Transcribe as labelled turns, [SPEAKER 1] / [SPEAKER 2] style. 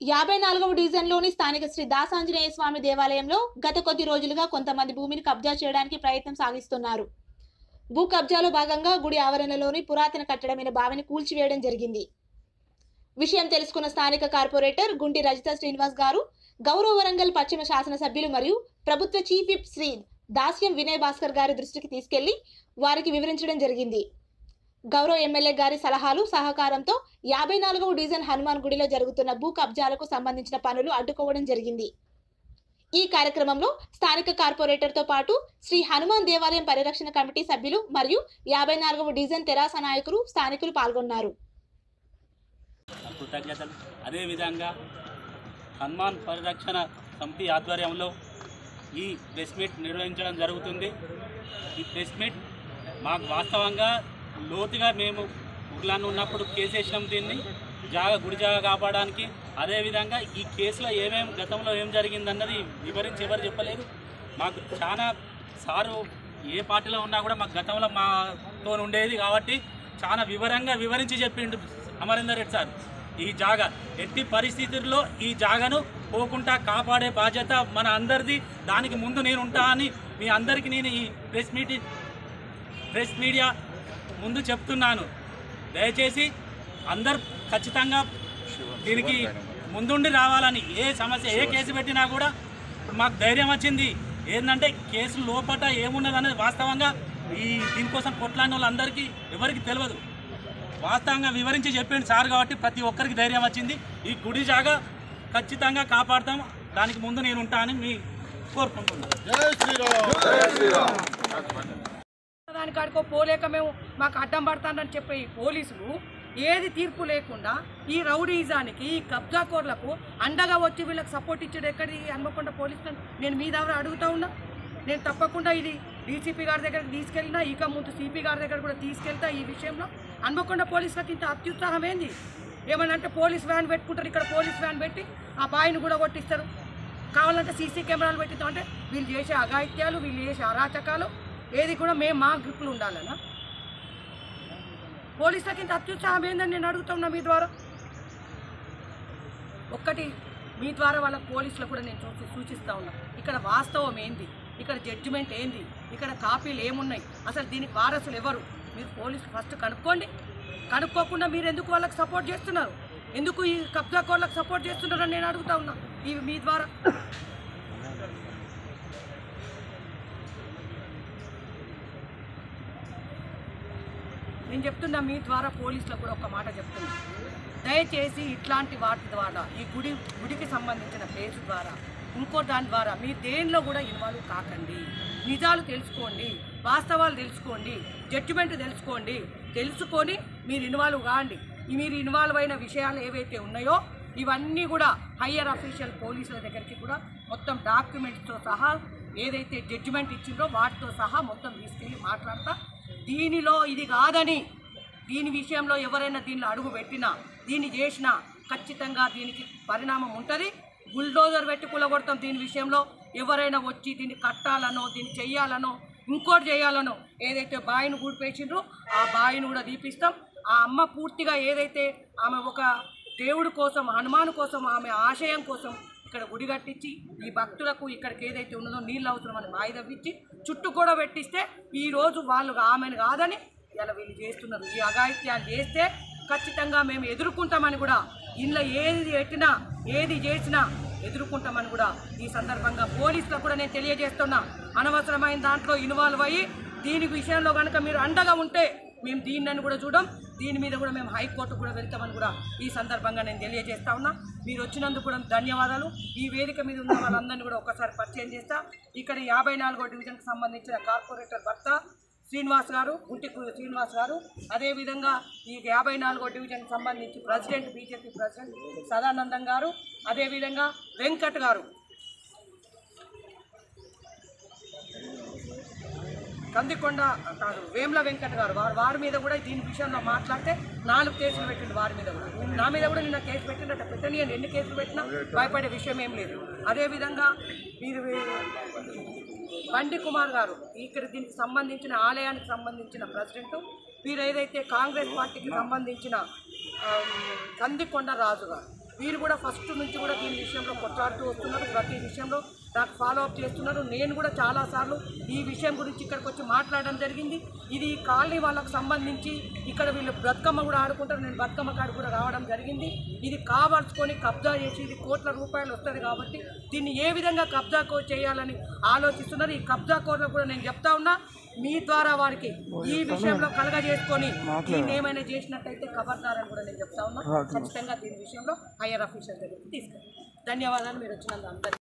[SPEAKER 1] యాభై నాలుగవ డివిజన్లోని స్థానిక శ్రీ దాసాంజనేయ స్వామి దేవాలయంలో గత కొద్ది రోజులుగా కొంతమంది భూమిని కబ్జా చేయడానికి ప్రయత్నం సాగిస్తున్నారు భూ కబ్జాలో భాగంగా గుడి ఆవరణలోని పురాతన కట్టడమైన బావిని కూల్చివేయడం జరిగింది విషయం తెలుసుకున్న స్థానిక కార్పొరేటర్ గుంటి రజిత శ్రీనివాస్ గారు గౌరవ వరంగల్ పశ్చిమ శాసనసభ్యులు మరియు ప్రభుత్వ చీఫ్ విప్ శ్రీ దాస్యం వినయ్ భాస్కర్ గారి దృష్టికి తీసుకెళ్లి వారికి వివరించడం జరిగింది గౌరవ ఎమ్మెల్యే గారి సలహాలు సహకారంతో యాభై నాలుగవ డివిజన్ హనుమాన్ గుడిలో జరుగుతున్న భూ కబ్జాలకు సంబంధించిన పనులు అడ్డుకోవడం జరిగింది ఈ కార్యక్రమంలో స్థానిక కార్పొరేటర్తో పాటు శ్రీ హనుమాన్ దేవాలయం పరిరక్షణ కమిటీ సభ్యులు మరియు యాభై నాలుగవ డివిజన్ తెరాస నాయకులు స్థానికులు పాల్గొన్నారు
[SPEAKER 2] కృతజ్ఞతలు అదేవిధంగా హనుమాన్ పరిరక్షణ సమితి ఆధ్వర్యంలో ఈ ప్రెస్ మీట్ నిర్వహించడం జరుగుతుంది ఈ ప్రెస్ మీట్ మాకు వాస్తవంగా లోతుగా మేము ఊర్లాన్ని ఉన్నప్పుడు కేసు వేసినాం దీన్ని జాగ గుడి జాగ కాపాడడానికి అదేవిధంగా ఈ కేసులో ఏమేమి గతంలో ఏం జరిగిందన్నది వివరించి ఎవరు చెప్పలేదు మాకు చాలా సారు ఏ పార్టీలో ఉన్నా కూడా మాకు గతంలో మాతో ఉండేది కాబట్టి చాలా వివరంగా వివరించి చెప్పిండు అమరేందర్ రెడ్డి సార్ ఈ జాగ ఎట్టి పరిస్థితుల్లో ఈ జాగను పోకుండా కాపాడే బాధ్యత మన అందరిది దానికి ముందు నేను ఉంటా అని మీ అందరికీ నేను ఈ ప్రెస్ మీటింగ్ ప్రెస్ మీడియా ముందు చెప్తున్నాను దయచేసి అందరు ఖచ్చితంగా దీనికి ముందుండి రావాలని ఏ సమస్య ఏ కేసు పెట్టినా కూడా మాకు ధైర్యం వచ్చింది ఏంటంటే కేసు లోపట ఏమున్నది అనేది వాస్తవంగా ఈ దీనికోసం కొట్లాడిన వాళ్ళందరికీ ఎవరికి తెలియదు వాస్తవంగా వివరించి చెప్పిండు సార్ కాబట్టి ప్రతి ఒక్కరికి ధైర్యం వచ్చింది ఈ గుడి జాగా ఖచ్చితంగా కాపాడుతాం దానికి ముందు నేను ఉంటానని మీ కోరుకుంటున్నాను
[SPEAKER 3] దాని కాడికో పోలేక మేము మాకు అడ్డం పడతానని చెప్పే ఈ పోలీసులు ఏది తీర్పు లేకుండా ఈ రౌడీజానికి ఈ కబ్జాకోర్లకు అండగా వచ్చి వీళ్ళకి సపోర్ట్ ఇచ్చేది ఎక్కడి హన్మకొండ పోలీసులను నేను మీ దగ్గర అడుగుతా ఉన్నా నేను తప్పకుండా ఇది డీసీపీ గారి దగ్గరికి తీసుకెళ్ళినా ఇక ముందు సిపి గారి దగ్గర కూడా తీసుకెళ్తా ఈ విషయంలో హన్మకొండ పోలీసులకు ఇంత అత్యుత్సాహం ఏంది ఏమనంటే పోలీస్ వ్యాన్ పెట్టుకుంటారు ఇక్కడ పోలీస్ వ్యాన్ పెట్టి ఆ బాయిని కూడా కొట్టిస్తారు కావాలంటే సీసీ కెమెరాలు పెట్టిస్తాం అంటే వీళ్ళు చేసే అఘాయిత్యాలు వీళ్ళు చేసే అరాచకాలు ఏది కూడా మేము మా గ్రిప్లు ఉండాలనా పోలీసులకి ఇంత అత్యుత్సాహం ఏందని నేను అడుగుతున్నా మీ ద్వారా ఒక్కటి మీ ద్వారా వాళ్ళ పోలీసులకు కూడా నేను చూసి సూచిస్తా ఉన్నా ఇక్కడ వాస్తవం ఏంది ఇక్కడ జడ్జిమెంట్ ఏంది ఇక్కడ కాపీలు ఏమున్నాయి అసలు దీనికి వారసులు ఎవరు మీరు పోలీసు ఫస్ట్ కనుక్కోండి కనుక్కోకుండా మీరు ఎందుకు వాళ్ళకి సపోర్ట్ చేస్తున్నారు ఎందుకు ఈ కబ్జా కోళ్ళకి సపోర్ట్ చేస్తున్నారని నేను అడుగుతా ఉన్నా ఇవి మీ ద్వారా నేను చెప్తున్నా మీ ద్వారా పోలీసులకు కూడా ఒక మాట చెప్తున్నా దయచేసి ఇట్లాంటి వాటి ద్వారా ఈ గుడి గుడికి సంబంధించిన ప్లేస్ ద్వారా ఇంకో దాని ద్వారా మీ దేనిలో కూడా ఇన్వాల్వ్ కాకండి నిజాలు తెలుసుకోండి వాస్తవాలు తెలుసుకోండి జడ్జిమెంట్ తెలుసుకోండి తెలుసుకొని మీరు ఇన్వాల్వ్ కాండి ఈ మీరు ఇన్వాల్వ్ అయిన విషయాలు ఏవైతే ఉన్నాయో ఇవన్నీ కూడా హయ్యర్ అఫీషియల్ పోలీసుల దగ్గరికి కూడా మొత్తం డాక్యుమెంట్స్తో సహా ఏదైతే జడ్జిమెంట్ ఇచ్చిందో వాటితో సహా మొత్తం తీసుకెళ్ళి మాట్లాడతా దీనిలో ఇది కాదని దీని విషయంలో ఎవరైనా దీనిలో అడుగు పెట్టినా దీన్ని చేసినా ఖచ్చితంగా దీనికి పరిణామం ఉంటుంది బుల్డోజర్ పెట్టి కూలగొడతాం దీని విషయంలో ఎవరైనా వచ్చి దీన్ని కట్టాలనో దీన్ని చెయ్యాలనో ఇంకోటి చేయాలనో ఏదైతే బావిని గూడిపేసిండ్రో ఆ బావిని కూడా దీపిస్తాం ఆ అమ్మ పూర్తిగా ఏదైతే ఆమె ఒక దేవుడి కోసం హనుమాన్ కోసం ఆమె ఆశయం కోసం ఇక్కడ గుడి కట్టించి ఈ భక్తులకు ఇక్కడికి ఏదైతే ఉన్నదో నీళ్ళు అవసరమని బావి తవ్వించి చుట్టూ కూడా పెట్టిస్తే ఈ రోజు వాళ్ళు ఆమెను కాదని ఇలా వీళ్ళు చేస్తున్నారు ఈ అఘాయిత్యాలు చేస్తే ఖచ్చితంగా మేము ఎదుర్కొంటామని కూడా ఇంట్లో ఏది పెట్టినా ఏది చేసినా ఎదుర్కొంటామని కూడా ఈ సందర్భంగా పోలీసులకు కూడా నేను తెలియజేస్తున్నా అనవసరమైన దాంట్లో ఇన్వాల్వ్ అయ్యి దీని విషయంలో కనుక మీరు అండగా ఉంటే మేము దీన్ని కూడా చూడం దీని మీద కూడా మేము హైకోర్టు కూడా వెళ్తామని కూడా ఈ సందర్భంగా నేను తెలియజేస్తా ఉన్నా మీరు వచ్చినందుకు కూడా ధన్యవాదాలు ఈ వేదిక మీద ఉన్న వాళ్ళందరినీ కూడా ఒకసారి పరిచయం చేస్తా ఇక్కడ యాభై నాలుగో డివిజన్కి సంబంధించిన కార్పొరేటర్ భర్త శ్రీనివాస్ గారు గుంటి శ్రీనివాస్ గారు అదేవిధంగా ఈ యాభై నాలుగో డివిజన్కి సంబంధించి ప్రెసిడెంట్ బీజేపీ ప్రెసిడెంట్ సదానందం గారు అదేవిధంగా వెంకట్ గారు కందికొండ కాదు వేముల వెంకట్ గారు వారు వారి మీద కూడా దీని విషయంలో మాట్లాడితే నాలుగు కేసులు పెట్టిండు వారి మీద కూడా నా మీద కూడా నిన్న కేసు పెట్టినట్టు పెట్టని ఎన్ని కేసులు పెట్టినా భయపడే విషయం ఏం లేదు అదేవిధంగా మీరు బండి కుమార్ గారు ఇక్కడ దీనికి సంబంధించిన ఆలయానికి సంబంధించిన ప్రెసిడెంట్ వీరు ఏదైతే కాంగ్రెస్ పార్టీకి సంబంధించిన ఆ, కందికొండ రాజు గారు వీరు కూడా ఫస్ట్ నుంచి కూడా దీని విషయంలో కొట్లాడుతూ వస్తున్నారు ప్రతి విషయంలో నాకు ఫాలో అప్ చేస్తున్నారు నేను కూడా చాలాసార్లు ఈ విషయం గురించి ఇక్కడికి వచ్చి మాట్లాడడం జరిగింది ఇది ఈ కాలనీ వాళ్ళకు సంబంధించి ఇక్కడ వీళ్ళు బతుకమ్మ కూడా ఆడుకుంటారు నేను బతుకమ్మ కాడ కూడా రావడం జరిగింది ఇది కావాల్సుకొని కబ్జా చేసి ఇది కోట్ల రూపాయలు వస్తుంది కాబట్టి దీన్ని ఏ విధంగా కబ్జా కో చేయాలని ఆలోచిస్తున్నారు ఈ కబ్జా కోట్లకు కూడా నేను చెప్తా ఉన్నా మీ ద్వారా వారికి ఈ విషయంలో కలగజేసుకొని దీన్ని ఏమైనా చేసినట్టయితే ఖబర్దారని కూడా నేను చెప్తా ఉన్నా ఖచ్చితంగా దీని విషయంలో హయ్యర్ అఫీషియల్ దగ్గరికి తీసుకెళ్ళి ధన్యవాదాలు మీరు వచ్చినందుకు అందరికీ